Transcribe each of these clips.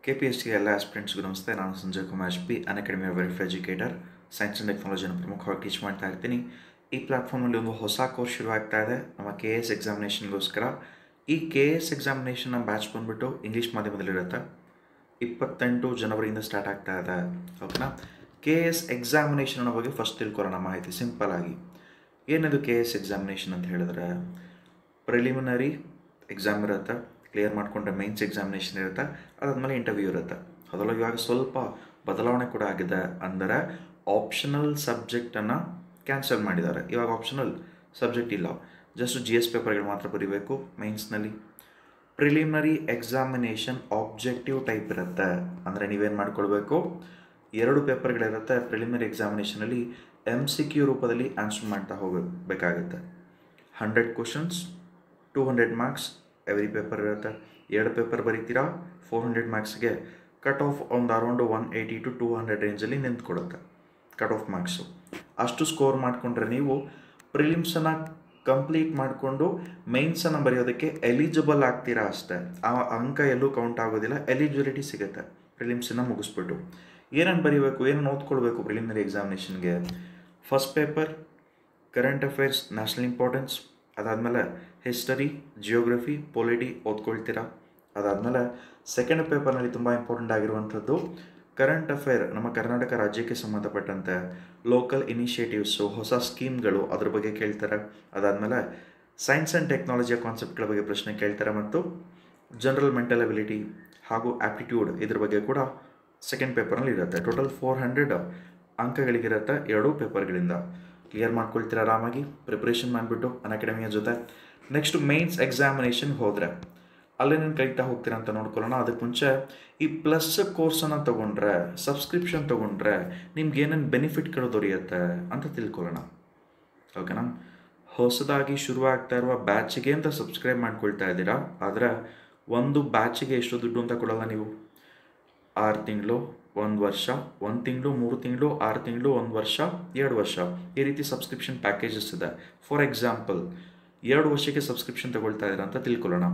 K P S C ಎಲ್ಲ ಆಸ್ಪಿರೆಂಟ್ಸ್ಗೂ ನಮಸ್ತೆ ನಾನು Sanjay Kumar H P Unacademy verified educator science and ಟೆಕ್ನಾಲಜಿಯನ್ನು ಪ್ರಮುಖವಾಗಿ ಟೀಚ್ ಮಾಡ್ತಾ ಇರ್ತೀನಿ ಈ ಪ್ಲಾಟ್ಫಾರ್ಮಲ್ಲಿ ಒಂದು ಹೊಸ ಕೋರ್ಸ್ ಶುರು ಆಗ್ತಾ ಇದೆ ನಮ್ಮ ಕೆ ಎಸ್ ಎಕ್ಸಾಮಿನೇಷನ್ಗೋಸ್ಕರ ಈ ಕೆ ಎಸ್ ಎಕ್ಸಾಮಿನೇಷನ್ನ ಬ್ಯಾಚ್ ಬಂದುಬಿಟ್ಟು ಇಂಗ್ಲೀಷ್ ಮಾಧ್ಯಮದಲ್ಲಿರುತ್ತೆ ಇಪ್ಪತ್ತೆಂಟು ಜನವರಿಯಿಂದ ಸ್ಟಾರ್ಟ್ ಆಗ್ತಾ ಇದೆ ಓಕೆನಾ ಕೆ ಎಸ್ ಎಕ್ಸಾಮಿನೇಷನ್ ಅನ್ನೋ ಬಗ್ಗೆ ಫಸ್ಟ್ ತಿಳ್ಕೊಳ್ಳೋಣ ಮಾಹಿತಿ ಸಿಂಪಲ್ ಆಗಿ ಏನದು ಕೆ ಎಸ್ ಎಕ್ಸಾಮಿನೇಷನ್ ಅಂತ ಹೇಳಿದ್ರೆ ಪ್ರಿಲಿಮಿನರಿ ಎಕ್ಸಾಮ್ ಇರುತ್ತೆ ಕ್ಲಿಯರ್ ಮಾಡಿಕೊಂಡ್ರೆ ಮೈನ್ಸ್ ಎಕ್ಸಾಮಿನೇಷನ್ ಇರುತ್ತೆ ಅದಾದಮೇಲೆ ಇಂಟರ್ವ್ಯೂ ಇರುತ್ತೆ ಅದರೊಳಗೆ ಇವಾಗ ಸ್ವಲ್ಪ ಬದಲಾವಣೆ ಕೂಡ ಆಗಿದೆ ಅಂದರೆ ಆಪ್ಷನಲ್ ಸಬ್ಜೆಕ್ಟನ್ನು ಕ್ಯಾನ್ಸಲ್ ಮಾಡಿದ್ದಾರೆ ಇವಾಗ ಆಪ್ಷನಲ್ ಸಬ್ಜೆಕ್ಟ್ ಇಲ್ಲ ಜಸ್ಟ್ ಜಿ ಎಸ್ ಪೇಪರ್ಗಳು ಮಾತ್ರ ಬರೀಬೇಕು ಮೈನ್ಸ್ನಲ್ಲಿ ಪ್ರಿಲಿಮಿನರಿ ಎಕ್ಸಾಮಿನೇಷನ್ ಆಬ್ಜೆಕ್ಟಿವ್ ಟೈಪ್ ಇರುತ್ತೆ ಅಂದರೆ ನೀವೇನು ಮಾಡ್ಕೊಳ್ಬೇಕು ಎರಡು ಪೇಪರ್ಗಳಿರುತ್ತೆ ಪ್ರಿಲಿಮಿನರಿ ಎಕ್ಸಾಮಿನೇಷನಲ್ಲಿ ಎಮ್ ಸಿ ಕ್ಯೂ ರೂಪದಲ್ಲಿ ಆನ್ಸರ್ ಮಾಡ್ತಾ ಹೋಗಬೇಕಾಗುತ್ತೆ hundred questions two hundred marks every paper ಇರುತ್ತೆ ಎರಡು ಪೇಪರ್ ಬರೀತೀರಾ ಫೋರ್ ಹಂಡ್ರೆಡ್ ಮಾರ್ಕ್ಸ್ಗೆ ಕಟ್ ಆಫ್ ಒಂದು around one eighty to two hundred ರೇಂಜಲ್ಲಿ ನಿಂತ್ಕೊಡುತ್ತೆ ಕಟ್ ಆಫ್ ಮಾರ್ಕ್ಸು ಅಷ್ಟು ಸ್ಕೋರ್ ಮಾಡಿಕೊಂಡ್ರೆ ನೀವು ಪ್ರಿಲಿಮ್ಸನ್ನು ಕಂಪ್ಲೀಟ್ ಮಾಡಿಕೊಂಡು ಮೈನ್ಸನ್ನು ಬರೆಯೋದಕ್ಕೆ ಎಲಿಜಿಬಲ್ ಆಗ್ತೀರಾ ಅಷ್ಟೇ ಆ ಅಂಕ ಎಲ್ಲೂ ಕೌಂಟ್ ಆಗೋದಿಲ್ಲ ಎಲಿಜಿಬಿಲಿಟಿ ಸಿಗುತ್ತೆ ಪ್ರಿಲಿಮ್ಸನ್ನು ಮುಗಿಸ್ಬಿಟ್ಟು ಏನನ್ನು ಬರೀಬೇಕು ಏನನ್ನು ಓದ್ಕೊಳ್ಬೇಕು ಪ್ರಿಲಿಮಿನರಿ ಎಕ್ಸಾಮಿನೇಷನ್ಗೆ first paper current affairs national importance ಅದಾದಮೇಲೆ ಹಿಸ್ಟರಿ ಜಿಯೋಗ್ರಫಿ ಪೊಲಿಟಿ ಓದ್ಕೊಳ್ತೀರಾ ಅದಾದಮೇಲೆ ಸೆಕೆಂಡ್ ಪೇಪರ್ನಲ್ಲಿ ತುಂಬ ಇಂಪಾರ್ಟೆಂಟ್ ಆಗಿರುವಂಥದ್ದು ಕರೆಂಟ್ ಅಫೇರ್ ನಮ್ಮ ಕರ್ನಾಟಕ ರಾಜ್ಯಕ್ಕೆ ಸಂಬಂಧಪಟ್ಟಂತೆ ಲೋಕಲ್ ಇನಿಷಿಯೇಟಿವ್ಸು ಹೊಸ ಸ್ಕೀಮ್ಗಳು ಅದ್ರ ಬಗ್ಗೆ ಕೇಳ್ತಾರೆ ಅದಾದಮೇಲೆ ಸೈನ್ಸ್ ಆ್ಯಂಡ್ ಟೆಕ್ನಾಲಜಿಯ ಕಾನ್ಸೆಪ್ಟ್ಗಳ ಬಗ್ಗೆ ಪ್ರಶ್ನೆ ಕೇಳ್ತಾರೆ ಮತ್ತು ಜನರಲ್ ಮೆಂಟಲ್ ಅಬಿಲಿಟಿ ಹಾಗೂ ಆ್ಯಪ್ಟಿಟ್ಯೂಡ್ ಇದ್ರ ಬಗ್ಗೆ ಕೂಡ ಸೆಕೆಂಡ್ ಪೇಪರ್ನಲ್ಲಿ ಇರುತ್ತೆ ಟೋಟಲ್ ಫೋರ್ ಹಂಡ್ರೆಡ್ ಅಂಕಗಳಿಗಿರುತ್ತೆ ಎರಡೂ ಪೇಪರ್ಗಳಿಂದ ಕ್ಲಿಯರ್ ಮಾಡ್ಕೊಳ್ತೀರ ಆರಾಮಾಗಿ ಪ್ರಿಪ್ರೇಷನ್ ಮಾಡಿಬಿಟ್ಟು ಅನ್ ಅಕಾಡೆಮಿಯ ಜೊತೆ ನೆಕ್ಸ್ಟ್ ಮೇನ್ಸ್ ಎಕ್ಸಾಮಿನೇಷನ್ ಹೋದರೆ ಅಲ್ಲೇನೇನು ಕಲಿತಾ ಹೋಗ್ತೀರಾ ಅಂತ ನೋಡ್ಕೊಳ್ಳೋಣ ಅದಕ್ಕೆ ಮುಂಚೆ ಈ ಪ್ಲಸ್ ಕೋರ್ಸನ್ನು ತೊಗೊಂಡ್ರೆ ಸಬ್ಸ್ಕ್ರಿಪ್ಷನ್ ತೊಗೊಂಡ್ರೆ ನಿಮ್ಗೆ ಏನೇನು ಬೆನಿಫಿಟ್ಗಳು ದೊರೆಯುತ್ತೆ ಅಂತ ತಿಳ್ಕೊಳ್ಳೋಣ ಓಕೆನಾ ಹೊಸದಾಗಿ ಶುರುವಾಗ್ತಾ ಇರುವ ಬ್ಯಾಚಿಗೆ ಅಂತ ಸಬ್ಸ್ಕ್ರೈಬ್ ಮಾಡ್ಕೊಳ್ತಾ ಇದ್ದೀರಾ ಆದರೆ ಒಂದು ಬ್ಯಾಚಿಗೆ ಎಷ್ಟು ದುಡ್ಡು ಅಂತ ಕೊಡಲ್ಲ ನೀವು ಆರು ತಿಂಗಳು ಒಂದು ವರ್ಷ ಒಂದು ತಿಂಗಳು ಮೂರು ತಿಂಗಳು ಆರು ತಿಂಗಳು ಒಂದು ವರ್ಷ ಎರಡು ವರ್ಷ ಈ ರೀತಿ ಸಬ್ಸ್ಕ್ರಿಪ್ಷನ್ ಪ್ಯಾಕೇಜಸ್ ಇದೆ ಫಾರ್ ಎಕ್ಸಾಂಪಲ್ ಎರಡು ವರ್ಷಕ್ಕೆ ಸಬ್ಸ್ಕ್ರಿಪ್ಷನ್ ತಗೊಳ್ತಾ ಇದ್ದೀರಾ ಅಂತ ತಿಳ್ಕೊಳ್ಳೋಣ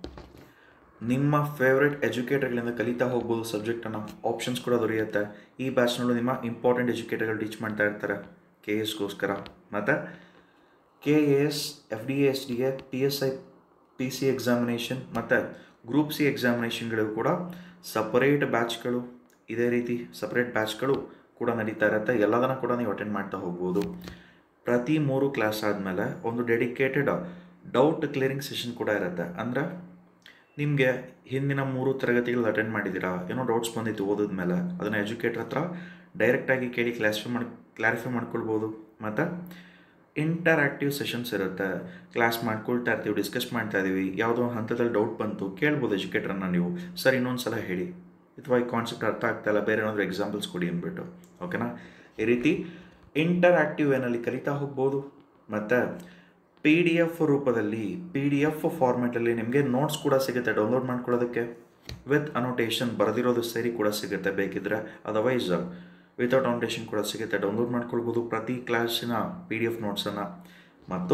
ನಿಮ್ಮ ಫೇವ್ರೆಟ್ ಎಜುಕೇಟರ್ಗಳಿಂದ ಕಲಿತಾ ಹೋಗ್ಬೋದು ಸಬ್ಜೆಕ್ಟನ್ನು ಆಪ್ಷನ್ಸ್ ಕೂಡ ದೊರೆಯುತ್ತೆ ಈ ಬ್ಯಾಚ್ನಲ್ಲೂ ನಿಮ್ಮ ಇಂಪಾರ್ಟೆಂಟ್ ಎಜುಕೇಟರ್ಗಳು ಟೀಚ್ ಮಾಡ್ತಾ ಇರ್ತಾರೆ ಕೆ ಎಸ್ಗೋಸ್ಕರ ಮತ್ತು K A S F D S D A P S I P C examination ಮತ್ತು ಗ್ರೂಪ್ ಸಿ ಎಕ್ಸಾಮಿನೇಷನ್ಗಳು ಕೂಡ ಸಪರೇಟ್ ಬ್ಯಾಚ್ಗಳು ಇದೇ ರೀತಿ ಸಪ್ರೇಟ್ ಬ್ಯಾಚ್ಗಳು ಕೂಡ ನಡೀತಾ ಇರುತ್ತೆ ಎಲ್ಲದನ್ನು ಕೂಡ ನೀವು ಅಟೆಂಡ್ ಮಾಡ್ತಾ ಹೋಗ್ಬೋದು ಪ್ರತಿ ಮೂರು ಕ್ಲಾಸ್ ಆದಮೇಲೆ ಒಂದು ಡೆಡಿಕೇಟೆಡ್ ಡೌಟ್ ಕ್ಲಿಯರಿಂಗ್ ಸೆಷನ್ ಕೂಡ ಇರುತ್ತೆ ಅಂದರೆ ನಿಮಗೆ ಹಿಂದಿನ ಮೂರು ತರಗತಿಗಳು ಅಟೆಂಡ್ ಮಾಡಿದ್ದೀರಾ ಏನೋ ಡೌಟ್ಸ್ ಬಂದಿತ್ತು ಓದಿದ ಮೇಲೆ ಅದನ್ನು ಎಜುಕೇಟರ್ ಹತ್ರ ಡೈರೆಕ್ಟಾಗಿ ಕೇಳಿ ಕ್ಲಾಸಿಫೈ ಮಾಡಿ ಕ್ಲಾರಿಫೈ ಮಾಡ್ಕೊಳ್ಬೋದು ಮತ್ತು ಇಂಟರಾಕ್ಟಿವ್ ಸೆಷನ್ಸ್ ಇರುತ್ತೆ ಕ್ಲಾಸ್ ಮಾಡ್ಕೊಳ್ತಾ ಇರ್ತೀವಿ ಡಿಸ್ಕಸ್ ಮಾಡ್ತಾ ಇದ್ದೀವಿ ಯಾವುದೋ ಒಂದು ಹಂತದಲ್ಲಿ ಡೌಟ್ ಬಂತು ಕೇಳ್ಬೋದು ಎಜುಕೇಟ್ರನ್ನ ನೀವು ಸರ್ ಇನ್ನೊಂದು ಸಲ ಹೇಳಿ ಅಥವಾ ಈ ಕಾನ್ಸೆಪ್ಟ್ ಅರ್ಥ ಆಗ್ತಾ ಇಲ್ಲ ಬೇರೆ ಏನಾದರೂ ಎಕ್ಸಾಂಪಲ್ಸ್ ಕೊಡಿ ಅಂದ್ಬಿಟ್ಟು ಓಕೆನಾ ಈ ರೀತಿ ಇಂಟರಾಕ್ಟಿವ್ ಏನಲ್ಲಿ ಕಲಿತಾ ಹೋಗ್ಬೋದು ಮತ್ತು ಪಿ ಡಿ ಎಫ್ ರೂಪದಲ್ಲಿ ಪಿ ಡಿ ಎಫ್ ಫಾರ್ಮೆಟಲ್ಲಿ ನಿಮಗೆ ನೋಟ್ಸ್ ಕೂಡ ಸಿಗುತ್ತೆ ಡೌನ್ಲೋಡ್ ಮಾಡ್ಕೊಳ್ಳೋದಕ್ಕೆ ವಿತ್ ಅನೋಟೇಷನ್ ಬರೆದಿರೋದು ಸೇರಿ ಕೂಡ ಸಿಗುತ್ತೆ ಬೇಕಿದ್ರೆ ಅದರ್ವೈಸ್ ವಿತೌಟ್ ಅನೋಟೇಷನ್ ಕೂಡ ಸಿಗುತ್ತೆ ಡೌನ್ಲೋಡ್ ಮಾಡ್ಕೊಳ್ಬೋದು ಪ್ರತಿ ಕ್ಲಾಸಿನ ಪಿ ಡಿ ಎಫ್ ನೋಟ್ಸನ್ನು ಮತ್ತು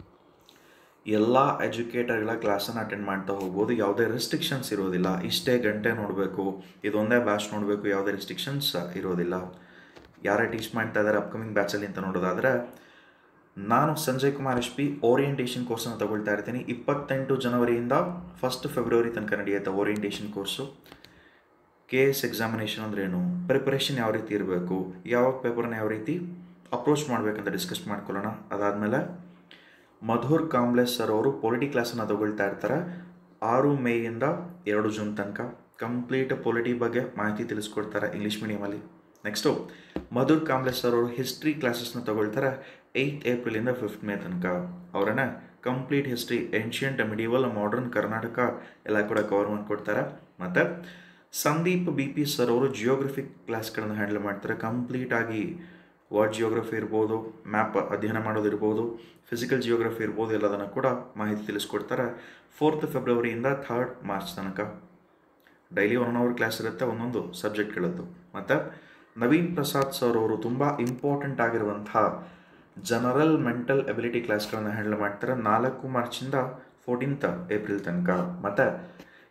ಎಲ್ಲ ಎಜುಕೇಟರ್ಗಳ ಕ್ಲಾಸನ್ನು ಅಟೆಂಡ್ ಮಾಡ್ತಾ ಹೋಗ್ಬೋದು ಯಾವುದೇ ರೆಸ್ಟ್ರಿಕ್ಷನ್ಸ್ ಇರೋದಿಲ್ಲ ಇಷ್ಟೇ ಗಂಟೆ ನೋಡಬೇಕು ಇದೊಂದೇ ಬ್ಯಾಚ್ ನೋಡಬೇಕು ಯಾವುದೇ ರೆಸ್ಟ್ರಿಕ್ಷನ್ಸ್ ಇರೋದಿಲ್ಲ ಯಾರೇ ಟೀಚ್ ಮಾಡ್ತಾ ಇದ್ದಾರೆ ಅಪ್ಕಮಿಂಗ್ ಬ್ಯಾಚಲ್ಲಿ ಅಂತ ನೋಡೋದಾದರೆ ನಾನು Sanjay Kumar H P orientation ಕೋರ್ಸನ್ನು ತಗೊಳ್ತಾ ಇರ್ತೀನಿ ಇಪ್ಪತ್ತೆಂಟು ಜನವರಿಯಿಂದ ಫಸ್ಟ್ ಫೆಬ್ರವರಿ ತನಕ ನಡೆಯುತ್ತೆ orientation course K S examination ಅಂದ್ರೆ ಏನು ಪ್ರಿಪರೇಷನ್ ಯಾವ ರೀತಿ ಇರಬೇಕು ಯಾವ ಪೇಪರ್ನ ಯಾವ ರೀತಿ ಅಪ್ರೋಚ್ ಮಾಡಬೇಕಂತ ಡಿಸ್ಕಸ್ ಮಾಡ್ಕೊಳ್ಳೋಣ ಅದಾದಮೇಲೆ ಮಧುರ್ ಕಾಂಬ್ಲೆಸ್ ಸರ್ ಅವರು ಪೊಲಿಟಿ ಕ್ಲಾಸನ್ನು ತಗೊಳ್ತಾ ಇರ್ತಾರೆ ಆರು ಮೇಯಿಂದ ಎರಡು ಜೂನ್ ತನಕ ಕಂಪ್ಲೀಟ್ ಪೊಲಿಟಿ ಬಗ್ಗೆ ಮಾಹಿತಿ ತಿಳಿಸ್ಕೊಡ್ತಾರೆ ಇಂಗ್ಲೀಷ್ ಮೀಡಿಯಮಲ್ಲಿ ನೆಕ್ಸ್ಟು ಮಧುರ್ ಕಾಂಬ್ಲೆಸ್ ಸರ್ ಅವರು ಹಿಸ್ಟ್ರಿ ಕ್ಲಾಸಸ್ನ ತಗೊಳ್ತಾರೆ ಏಯ್ತ್ ಏಪ್ರಿಲಿಂದ ಫಿಫ್ತ್ ಮೇ ತನಕ ಅವರನ್ನ complete history ancient medieval modern Karnataka ಎಲ್ಲ ಕೂಡ ಕವರ್ ಮಾಡಿಕೊಡ್ತಾರೆ ಮತ್ತು ಸಂದೀಪ್ ಬಿ ಪಿ ಸರ್ ಅವರು ಜಿಯೋಗ್ರಫಿ ಕ್ಲಾಸ್ಗಳನ್ನು ಹ್ಯಾಂಡಲ್ ಮಾಡ್ತಾರೆ ಕಂಪ್ಲೀಟಾಗಿ ವರ್ಡ್ ಜಿಯೋಗ್ರಫಿ ಇರ್ಬೋದು ಮ್ಯಾಪ್ ಅಧ್ಯಯನ ಮಾಡೋದಿರ್ಬೋದು ಫಿಸಿಕಲ್ ಜಿಯೋಗ್ರಫಿ ಇರ್ಬೋದು ಎಲ್ಲದನ್ನು ಕೂಡ ಮಾಹಿತಿ ತಿಳಿಸ್ಕೊಡ್ತಾರೆ ಫೋರ್ತ್ ಫೆಬ್ರವರಿಯಿಂದ ಥರ್ಡ್ ಮಾರ್ಚ್ ತನಕ ಡೈಲಿ ಒನ್ ಅವರ್ ಕ್ಲಾಸ್ ಇರುತ್ತೆ ಒಂದೊಂದು ಸಬ್ಜೆಕ್ಟ್ಗಳದ್ದು ಮತ್ತು ನವೀನ್ ಪ್ರಸಾದ್ ಸರ್ ಅವರು ತುಂಬ ಇಂಪಾರ್ಟೆಂಟ್ ಆಗಿರುವಂಥ ಜನರಲ್ ಮೆಂಟಲ್ ಎಬಿಲಿಟಿ ಕ್ಲಾಸ್ಗಳನ್ನು ಹ್ಯಾಂಡಲ್ ಮಾಡ್ತಾರೆ ನಾಲ್ಕು ಮಾರ್ಚಿಂದ ಫೋರ್ಟೀನ್ತ್ ಏಪ್ರಿಲ್ ತನಕ ಮತ್ತು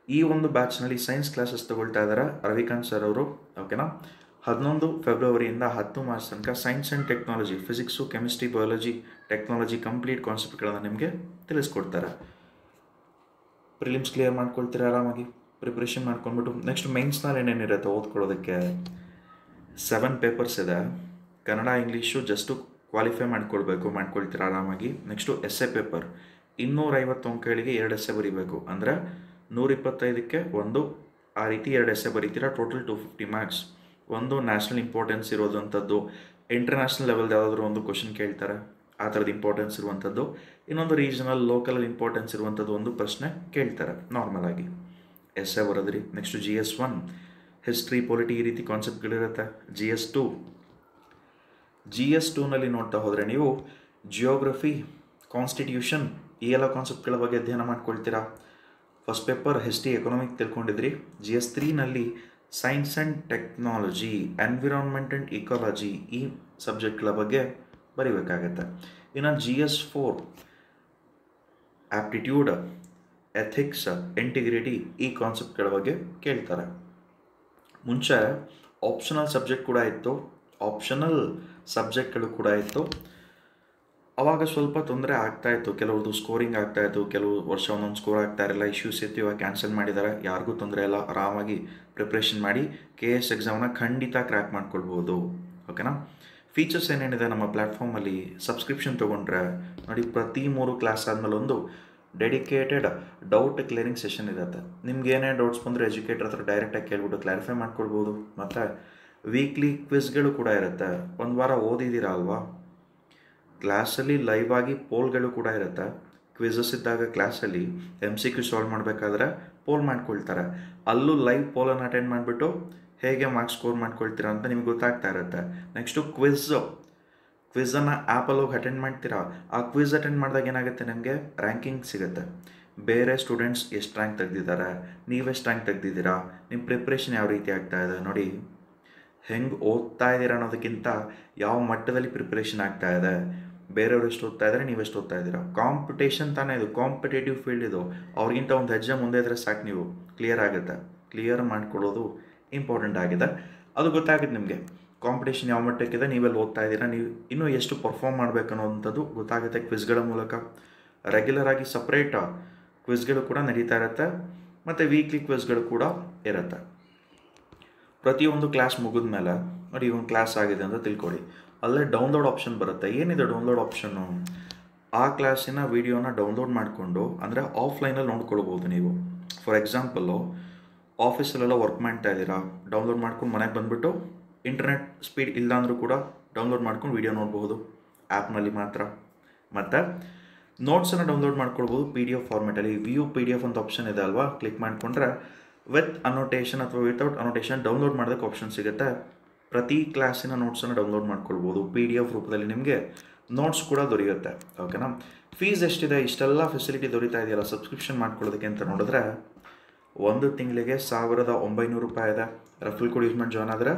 ಈ ಒಂದು ಬ್ಯಾಚ್ನಲ್ಲಿ ಸೈನ್ಸ್ ಕ್ಲಾಸಸ್ ತಗೊಳ್ತಾ ಇದ್ದಾರೆ ರವಿಕಾಂತ್ ಸರ್ ಅವರು ಓಕೆನಾ ಹನ್ನೊಂದು ಫೆಬ್ರವರಿಯಿಂದ ಹತ್ತು ಮಾರ್ಚ್ ತನಕ science and technology physics chemistry biology technology complete ಕಾನ್ಸೆಪ್ಟ್ಗಳನ್ನು ನಿಮಗೆ ತಿಳಿಸ್ಕೊಡ್ತಾರೆ ಪ್ರಿಲಿಮ್ಸ್ ಕ್ಲಿಯರ್ ಮಾಡ್ಕೊಳ್ತೀರಾ ಆರಾಮಾಗಿ ಪ್ರಿಪ್ರೇಷನ್ ಮಾಡ್ಕೊಂಡ್ಬಿಟ್ಟು ನೆಕ್ಸ್ಟ್ ಮೈನ್ಸ್ನಲ್ಲಿ ಏನೇನಿರುತ್ತೆ ಓದ್ಕೊಳ್ಳೋದಕ್ಕೆ ಸೆವೆನ್ ಪೇಪರ್ಸ್ ಇದೆ ಕನ್ನಡ ಇಂಗ್ಲೀಷು ಜಸ್ಟು ಕ್ವಾಲಿಫೈ ಮಾಡ್ಕೊಳ್ಬೇಕು ಮಾಡ್ಕೊಳ್ತೀರಾ ಆರಾಮಾಗಿ ನೆಕ್ಸ್ಟು ಎಸ್ ಎ ಪೇಪರ್ ಇನ್ನೂರೈವತ್ತು ಅಂಕಗಳಿಗೆ ಎರಡು ಎಸ್ಸೆ ಬರೀಬೇಕು ಅಂದರೆ ನೂರಿಪ್ಪತ್ತೈದಕ್ಕೆ ಒಂದು ಆ ರೀತಿ ಎರಡು ಎಸ್ಸೆ ಬರೀತೀರಾ ಟೋಟಲ್ ಟು ಫಿಫ್ಟಿ ಮಾರ್ಕ್ಸ್ ಒಂದು ನ್ಯಾಷನಲ್ ಇಂಪಾರ್ಟೆನ್ಸ್ ಇರೋದಂಥದ್ದು ಇಂಟರ್ನ್ಯಾಷನಲ್ ಲೆವೆಲ್ದು ಯಾವುದಾದ್ರೂ ಒಂದು ಕ್ವಶನ್ ಕೇಳ್ತಾರೆ ಆ ಥರದ್ದು ಇಂಪಾರ್ಟೆನ್ಸ್ ಇರುವಂಥದ್ದು ಇನ್ನೊಂದು ರೀಜನಲ್ ಲೋಕಲ್ ಇಂಪಾರ್ಟೆನ್ಸ್ ಇರುವಂಥದ್ದು ಒಂದು ಪ್ರಶ್ನೆ ಕೇಳ್ತಾರೆ ನಾರ್ಮಲ್ ಆಗಿ ಎಸ್ ಎ ಬರೋದ್ರಿ next G S one history polity ಈ ರೀತಿ ಕಾನ್ಸೆಪ್ಟ್ಗಳಿರುತ್ತೆ G S two G S ಟೂನಲ್ಲಿ ನೋಡ್ತಾ ಹೋದರೆ ನೀವು ಜಿಯೋಗ್ರಫಿ ಕಾನ್ಸ್ಟಿಟ್ಯೂಷನ್ ಈ ಎಲ್ಲ ಕಾನ್ಸೆಪ್ಟ್ಗಳ ಬಗ್ಗೆ ಅಧ್ಯಯನ ಮಾಡ್ಕೊಳ್ತೀರಾ ಫಸ್ಟ್ ಪೇಪರ್ ಹಿಸ್ಟ್ರಿ ಎಕನಾಮಿಕ್ ತಿಳ್ಕೊಂಡಿದ್ರಿ ಜಿ ಎಸ್ ತ್ರೀನಲ್ಲಿ science and technology environment and ecology ಈ ಸಬ್ಜೆಕ್ಟ್ಗಳ ಬಗ್ಗೆ ಬರಿಬೇಕಾಗತ್ತೆ ಇನ್ನು G S four aptitude ethics integrity ಈ ಕಾನ್ಸೆಪ್ಟ್ಗಳ ಬಗ್ಗೆ ಕೇಳ್ತಾರೆ ಮುಂಚೆ ಆಪ್ಷನಲ್ ಸಬ್ಜೆಕ್ಟ್ ಕೂಡ ಇತ್ತು ಆಪ್ಷನಲ್ ಸಬ್ಜೆಕ್ಟ್ಗಳು ಕೂಡ ಇತ್ತು ಅವಾಗ ಸ್ವಲ್ಪ ತೊಂದರೆ ಆಗ್ತಾ ಇತ್ತು ಕೆಲವ್ರದ್ದು ಸ್ಕೋರಿಂಗ್ ಆಗ್ತಾ ಇತ್ತು ಕೆಲವು ವರ್ಷ ಒಂದೊಂದು ಸ್ಕೋರ್ ಆಗ್ತಾ ಇರಲಿಲ್ಲ ಇಶ್ಯೂಸ್ ಇತ್ತು ಇವಾಗ ಕ್ಯಾನ್ಸಲ್ ಮಾಡಿದ್ದಾರೆ ಯಾರಿಗೂ ತೊಂದರೆ ಇಲ್ಲ ಆರಾಮಾಗಿ ಪ್ರಿಪ್ರೇಷನ್ ಮಾಡಿ ಕೆ ಎಸ್ ಎಕ್ಸಾಮ್ನ ಖಂಡಿತ ಕ್ರ್ಯಾಕ್ ಮಾಡ್ಕೊಳ್ಬೋದು ಓಕೆನಾ ಫೀಚರ್ಸ್ ಏನೇನಿದೆ ನಮ್ಮ ಪ್ಲ್ಯಾಟ್ಫಾರ್ಮಲ್ಲಿ ಸಬ್ಸ್ಕ್ರಿಪ್ಷನ್ ತೊಗೊಂಡ್ರೆ ನೋಡಿ ಪ್ರತಿ ಮೂರು ಕ್ಲಾಸ್ ಆದಮೇಲೆ ಒಂದು ಡೆಡಿಕೇಟೆಡ್ ಡೌಟ್ ಕ್ಲಿಯರಿಂಗ್ ಸೆಷನ್ ಇರುತ್ತೆ ನಿಮ್ಗೆ ಏನೇ ಡೌಟ್ಸ್ ಬಂದರೆ ಎಜುಕೇಟರ್ ಹತ್ರ ಡೈರೆಕ್ಟಾಗಿ ಕೇಳ್ಬಿಟ್ಟು ಕ್ಲಾರಿಫೈ ಮಾಡ್ಕೊಳ್ಬೋದು ಮತ್ತು ವೀಕ್ಲಿ ಕ್ವಿಸ್ಗಳು ಕೂಡ ಇರುತ್ತೆ ಒಂದು ವಾರ ಓದಿದ್ದೀರಾ ಅಲ್ವಾ ಕ್ಲಾಸಲ್ಲಿ ಲೈವ್ ಆಗಿ ಪೋಲ್ಗಳು ಕೂಡ ಇರುತ್ತೆ ಕ್ವಿಝಸ್ ಇದ್ದಾಗ ಕ್ಲಾಸಲ್ಲಿ ಎಮ್ ಸಿ ಕ್ಯೂ ಸಾಲ್ವ್ ಮಾಡಬೇಕಾದ್ರೆ ಪೋಲ್ ಮಾಡ್ಕೊಳ್ತಾರೆ ಅಲ್ಲೂ ಲೈವ್ ಪೋಲನ್ನು ಅಟೆಂಡ್ ಮಾಡಿಬಿಟ್ಟು ಹೇಗೆ ಮಾರ್ಕ್ಸ್ ಸ್ಕೋರ್ ಮಾಡ್ಕೊಳ್ತೀರಾ ಅಂತ ನಿಮ್ಗೆ ಗೊತ್ತಾಗ್ತಾ ಇರುತ್ತೆ ನೆಕ್ಸ್ಟು ಕ್ವಿಝು ಕ್ವಿಝನ್ನು ಆ್ಯಪಲ್ಲಿ ಹೋಗಿ ಅಟೆಂಡ್ ಮಾಡ್ತೀರಾ ಆ ಕ್ವಿಝ್ ಅಟೆಂಡ್ ಮಾಡಿದಾಗ ಏನಾಗುತ್ತೆ ನಿಮಗೆ ರ್ಯಾಂಕಿಂಗ್ ಸಿಗುತ್ತೆ ಬೇರೆ ಸ್ಟೂಡೆಂಟ್ಸ್ ಎಷ್ಟು ರ್ಯಾಂಕ್ ತೆಗ್ದಿದ್ದಾರೆ ನೀವೆಷ್ಟು ರ್ಯಾಂಕ್ ತೆಗ್ದಿದ್ದೀರಾ ನಿಮ್ಮ ಪ್ರಿಪ್ರೇಷನ್ ಯಾವ ರೀತಿ ಆಗ್ತಾ ಇದೆ ನೋಡಿ ಹೆಂಗೆ ಓದ್ತಾ ಇದ್ದೀರಾ ಅನ್ನೋದಕ್ಕಿಂತ ಯಾವ ಮಟ್ಟದಲ್ಲಿ ಪ್ರಿಪ್ರೇಷನ್ ಆಗ್ತಾ ಇದೆ ಬೇರೆಯವ್ರು ಎಷ್ಟು ಓದ್ತಾ ಇದ್ದಾರೆ ನೀವು ಎಷ್ಟು ಓದ್ತಾ ಇದ್ದೀರಾ ಕಾಂಪಿಟೇಷನ್ ತಾನೇ ಇದು ಕಾಂಪಿಟೇಟಿವ್ ಫೀಲ್ಡ್ ಇದು ಅವ್ರಿಗಿಂತ ಒಂದು ಹೆಜ್ಜೆ ಮುಂದೆ ಇದ್ರೆ ಸಾಕು ನೀವು ಕ್ಲಿಯರ್ ಆಗುತ್ತೆ ಕ್ಲಿಯರ್ ಮಾಡ್ಕೊಳ್ಳೋದು ಇಂಪಾರ್ಟೆಂಟ್ ಆಗಿದೆ ಅದು ಗೊತ್ತಾಗುತ್ತೆ ನಿಮಗೆ ಕಾಂಪಿಟೇಷನ್ ಯಾವ ಮಟ್ಟಕ್ಕಿದೆ ನೀವೆಲ್ಲಿ ಓದ್ತಾ ಇದ್ದೀರಾ ನೀವು ಇನ್ನೂ ಎಷ್ಟು ಪರ್ಫಾರ್ಮ್ ಮಾಡಬೇಕು ಅನ್ನೋವಂಥದ್ದು ಗೊತ್ತಾಗುತ್ತೆ ಕ್ವಿಸ್ಗಳ ಮೂಲಕ ರೆಗ್ಯುಲರ್ ಆಗಿ ಸಪ್ರೇಟ್ ಕ್ವಿಸ್ಗಳು ಕೂಡ ನಡೀತಾ ಇರುತ್ತೆ ಮತ್ತು ವೀಕ್ಲಿ ಕ್ವಿಸ್ಗಳು ಕೂಡ ಇರುತ್ತೆ ಪ್ರತಿಯೊಂದು ಕ್ಲಾಸ್ ಮುಗಿದ ಮೇಲೆ ನೋಡಿ ಒಂದು ಕ್ಲಾಸ್ ಆಗಿದೆ ಅಂತ ತಿಳ್ಕೊಳ್ಳಿ ಅಲ್ಲೇ ಡೌನ್ಲೋಡ್ ಆಪ್ಷನ್ ಬರುತ್ತೆ ಏನಿದೆ ಡೌನ್ಲೋಡ್ ಆಪ್ಷನ್ನು ಆ ಕ್ಲಾಸಿನ ವೀಡಿಯೋನ ಡೌನ್ಲೋಡ್ ಮಾಡಿಕೊಂಡು ಅಂದರೆ ಆಫ್ಲೈನಲ್ಲಿ ನೋಡ್ಕೊಳ್ಬೋದು ನೀವು ಫಾರ್ ಎಕ್ಸಾಂಪಲ್ಲು ಆಫೀಸಲ್ಲೆಲ್ಲ ವರ್ಕ್ ಮಾಡ್ತಾ ಇದ್ದೀರಾ ಡೌನ್ಲೋಡ್ ಮಾಡ್ಕೊಂಡು ಮನೆಗೆ ಬಂದುಬಿಟ್ಟು ಇಂಟರ್ನೆಟ್ ಸ್ಪೀಡ್ ಇಲ್ಲ ಅಂದರೂ ಕೂಡ ಡೌನ್ಲೋಡ್ ಮಾಡ್ಕೊಂಡು ವೀಡಿಯೋ ನೋಡಬಹುದು ಆ್ಯಪ್ನಲ್ಲಿ ಮಾತ್ರ ಮತ್ತು ನೋಟ್ಸನ್ನು ಡೌನ್ಲೋಡ್ ಮಾಡ್ಕೊಳ್ಬೋದು ಪಿ ಡಿ ಎಫ್ ಫಾರ್ಮೆಟಲ್ಲಿ ವ್ಯೂ ಪಿ ಡಿ ಎಫ್ ಅಂತ ಆಪ್ಷನ್ ಇದೆ ಅಲ್ವಾ ಕ್ಲಿಕ್ ಮಾಡಿಕೊಂಡ್ರೆ ವಿತ್ ಅನೋಟೇಷನ್ ಅಥವಾ ವಿತೌಟ್ ಅನೋಟೇಷನ್ ಡೌನ್ಲೋಡ್ ಮಾಡೋದಕ್ಕೆ ಆಪ್ಷನ್ ಸಿಗುತ್ತೆ ಪ್ರತಿ ಕ್ಲಾಸಿನ ನೋಟ್ಸನ್ನು ಡೌನ್ಲೋಡ್ ಮಾಡ್ಕೊಳ್ಬೋದು ಪಿ ಡಿ ಎಫ್ ರೂಪದಲ್ಲಿ ನಿಮಗೆ ನೋಟ್ಸ್ ಕೂಡ ದೊರೆಯುತ್ತೆ ಓಕೆನಾ ಫೀಸ್ ಎಷ್ಟಿದೆ ಇಷ್ಟೆಲ್ಲ ಫೆಸಿಲಿಟಿ ದೊರೀತಾ ಇದೆಯಲ್ಲ ಸಬ್ಸ್ಕ್ರಿಪ್ಷನ್ ಮಾಡ್ಕೊಳ್ಳೋದಕ್ಕೆ ಅಂತ ನೋಡಿದ್ರೆ ಒಂದು ತಿಂಗಳಿಗೆ ಸಾವಿರದ ಒಂಬೈನೂರು ರೂಪಾಯಿ ಇದೆ ರೆಫರಲ್ ಕೋಡ್ ಯೂಸ್ ಮಾಡಿ ಜಾಯ್ನ್ ಆದರೆ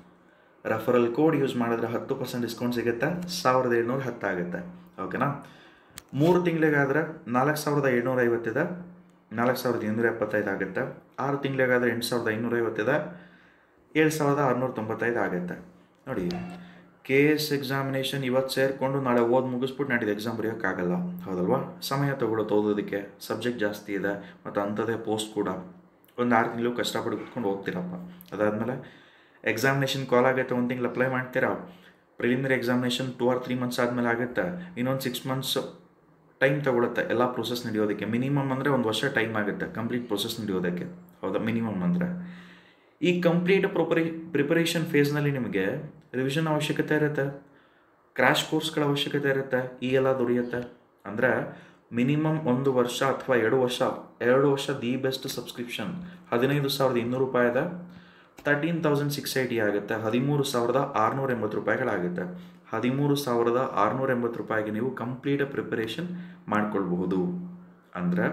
ರೆಫರಲ್ ಕೋಡ್ ಯೂಸ್ ಮಾಡಿದ್ರೆ ಹತ್ತು ಪರ್ಸೆಂಟ್ ಡಿಸ್ಕೌಂಟ್ ಸಿಗುತ್ತೆ ಸಾವಿರದ ಏಳ್ನೂರ ಹತ್ತಾಗುತ್ತೆ ಓಕೆನಾ ಮೂರು ತಿಂಗಳಿಗಾದರೆ ನಾಲ್ಕು ಸಾವಿರದ ಏಳ್ನೂರ ಐವತ್ತಿದೆ ನಾಲ್ಕು ಸಾವಿರದ ಇನ್ನೂರ ಎಪ್ಪತ್ತೈದು ಆಗುತ್ತೆ ಆರು ತಿಂಗಳಿಗಾದರೆ ಎಂಟು ಸಾವಿರದ ಐನೂರ ಐವತ್ತಿದೆ ಏಳು ಸಾವಿರದ ಆರುನೂರ ತೊಂಬತ್ತೈದು ಆಗುತ್ತೆ ನೋಡಿ ಕೆ ಎಸ್ ಎಕ್ಸಾಮಿನೇಷನ್ ಇವತ್ತು ಸೇರಿಕೊಂಡು ನಾಳೆ ಓದಿ ಮುಗಿಸ್ಬಿಟ್ಟು ನಾಡಿದ್ದು ಎಕ್ಸಾಮ್ ಬರೆಯೋಕ್ಕಾಗಲ್ಲ ಹೌದಲ್ವಾ ಸಮಯ ತಗೊಳ್ಳೋದು ಓದೋದಕ್ಕೆ ಸಬ್ಜೆಕ್ಟ್ ಜಾಸ್ತಿ ಇದೆ ಮತ್ತು ಅಂಥದ್ದೇ ಪೋಸ್ಟ್ ಕೂಡ ಒಂದು ಆರು ತಿಂಗಳು ಕಷ್ಟಪಟ್ಟು ಕುತ್ಕೊಂಡು ಓದ್ತೀರಪ್ಪ ಅದಾದಮೇಲೆ ಎಕ್ಸಾಮಿನೇಷನ್ ಕಾಲ್ ಆಗುತ್ತೆ ಒಂದು ತಿಂಗಳು ಅಪ್ಲೈ ಮಾಡ್ತೀರಾ preliminary examination two or three months ಆದಮೇಲೆ ಆಗುತ್ತೆ ಇನ್ನೊಂದು ಸಿಕ್ಸ್ ಮಂತ್ಸ್ ಟೈಮ್ ತಗೊಳುತ್ತೆ ಎಲ್ಲ ಪ್ರೊಸೆಸ್ ನಡೆಯೋದಕ್ಕೆ ಮಿನಿಮಮ್ ಅಂದರೆ ಒಂದು ವರ್ಷ ಟೈಮ್ ಆಗುತ್ತೆ ಕಂಪ್ಲೀಟ್ ಪ್ರೊಸೆಸ್ ನಡೆಯೋದಕ್ಕೆ ಹೌದಾ ಮಿನಿಮಮ್ ಅಂದರೆ ಈ ಕಂಪ್ಲೀಟ್ ಪ್ರೊಪರಿ ಪ್ರಿಪರೇಷನ್ ಫೇಸ್ನಲ್ಲಿ ನಿಮಗೆ ರಿವಿಷನ್ ಅವಶ್ಯಕತೆ ಇರುತ್ತೆ ಕ್ರ್ಯಾಶ್ ಕೋರ್ಸ್ಗಳ ಅವಶ್ಯಕತೆ ಇರುತ್ತೆ ಈ ಎಲ್ಲ ದೊರೆಯುತ್ತೆ ಅಂದರೆ ಮಿನಿಮಮ್ ಒಂದು ವರ್ಷ ಅಥವಾ ಎರಡು ವರ್ಷ ಎರಡು ವರ್ಷ ದಿ ಬೆಸ್ಟ್ ಸಬ್ಸ್ಕ್ರಿಪ್ಷನ್ ಹದಿನೈದು ಸಾವಿರದ ಇನ್ನೂರು ರೂಪಾಯಿ ಇದೆ ತರ್ಟೀನ್ ತೌಸಂಡ್ ಸಿಕ್ಸ್ ಏಯ್ಟಿ ಆಗುತ್ತೆ ಹದಿಮೂರು ಸಾವಿರದ ಆರುನೂರ ಎಂಬತ್ತು ರೂಪಾಯಿಗಳಾಗುತ್ತೆ ಹದಿಮೂರು ಸಾವಿರದ ಆರುನೂರ ಎಂಬತ್ತು ರೂಪಾಯಿಗೆ ನೀವು ಕಂಪ್ಲೀಟ್ ಪ್ರಿಪರೇಷನ್ ಮಾಡ್ಕೊಳ್ಬಹುದು ಅಂದರೆ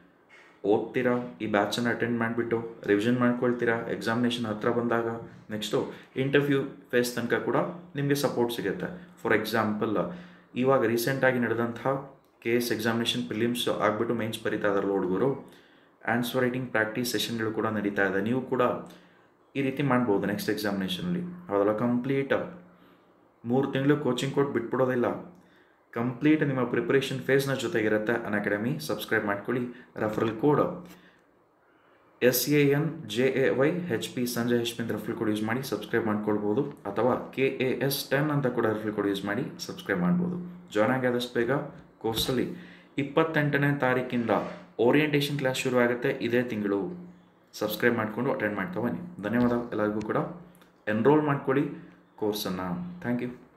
ಓದ್ತೀರಾ ಈ ಬ್ಯಾಚನ್ನು ಅಟೆಂಡ್ ಮಾಡಿಬಿಟ್ಟು ರಿವಿಷನ್ ಮಾಡ್ಕೊಳ್ತೀರಾ ಎಕ್ಸಾಮಿನೇಷನ್ ಹತ್ರ ಬಂದಾಗ ನೆಕ್ಸ್ಟು ಇಂಟರ್ವ್ಯೂ ಫೇಸ್ ತನಕ ಕೂಡ ನಿಮಗೆ ಸಪೋರ್ಟ್ ಸಿಗುತ್ತೆ ಫಾರ್ ಎಕ್ಸಾಂಪಲ್ ಇವಾಗ ರೀಸೆಂಟಾಗಿ ನಡೆದಂತಹ ಕೆ ಎಸ್ ಎಕ್ಸಾಮಿನೇಷನ್ ಪ್ರಿಲಿಮ್ಸ್ ಆಗಿಬಿಟ್ಟು ಮೈನ್ಸ್ ಬರೀತಾ ಇದಾರಲ್ಲ ಹುಡುಗರು ಆನ್ಸರ್ ರೈಟಿಂಗ್ ಪ್ರಾಕ್ಟೀಸ್ ಸೆಷನ್ಗಳು ಕೂಡ ನಡೀತಾ ಇದೆ ನೀವು ಕೂಡ ಈ ರೀತಿ ಮಾಡ್ಬೋದು ನೆಕ್ಸ್ಟ್ ಎಕ್ಸಾಮಿನೇಷನಲ್ಲಿ ಅದೆಲ್ಲ ಕಂಪ್ಲೀಟ್ ಮೂರು ತಿಂಗಳು ಕೋಚಿಂಗ್ ಕೊಟ್ಟು ಬಿಟ್ಬಿಡೋದಿಲ್ಲ ಕಂಪ್ಲೀಟ್ ನಿಮ್ಮ ಪ್ರಿಪ್ರೇಷನ್ ಫೇಸ್ನ ಜೊತೆಗಿರುತ್ತೆ ಅನ್ ಅಕಾಡೆಮಿ ಸಬ್ಸ್ಕ್ರೈಬ್ ಮಾಡ್ಕೊಳ್ಳಿ referral code S A N J A Y H P Sanjay ಹೆಚ್ಪಿಂದ ರೆಫರಲ್ ಕೋಡ್ ಯೂಸ್ ಮಾಡಿ ಸಬ್ಸ್ಕ್ರೈಬ್ ಮಾಡ್ಕೊಳ್ಬೋದು ಅಥವಾ ಕೆ ಎ ಎಸ್ ಟೆನ್ ಅಂತ ಕೂಡ ರೆಫರಲ್ ಕೋಡ್ ಯೂಸ್ ಮಾಡಿ ಸಬ್ಸ್ಕ್ರೈಬ್ ಮಾಡ್ಬೋದು ಜಾಯ್ನ್ ಆಗಿ ಆದಷ್ಟು ಬೇಗ ಕೋರ್ಸಲ್ಲಿ ಇಪ್ಪತ್ತೆಂಟನೇ ತಾರೀಕಿಂದ ಓರಿಯೆಂಟೇಷನ್ ಕ್ಲಾಸ್ ಶುರು ಆಗುತ್ತೆ ಇದೇ ತಿಂಗಳು ಸಬ್ಸ್ಕ್ರೈಬ್ ಮಾಡಿಕೊಂಡು ಅಟೆಂಡ್ ಮಾಡ್ತಾ ಬನ್ನಿ ಧನ್ಯವಾದ ಎಲ್ಲರಿಗೂ ಕೂಡ ಎನ್ರೋಲ್ ಮಾಡ್ಕೊಳ್ಳಿ ಕೋರ್ಸನ್ನು ಥ್ಯಾಂಕ್ ಯು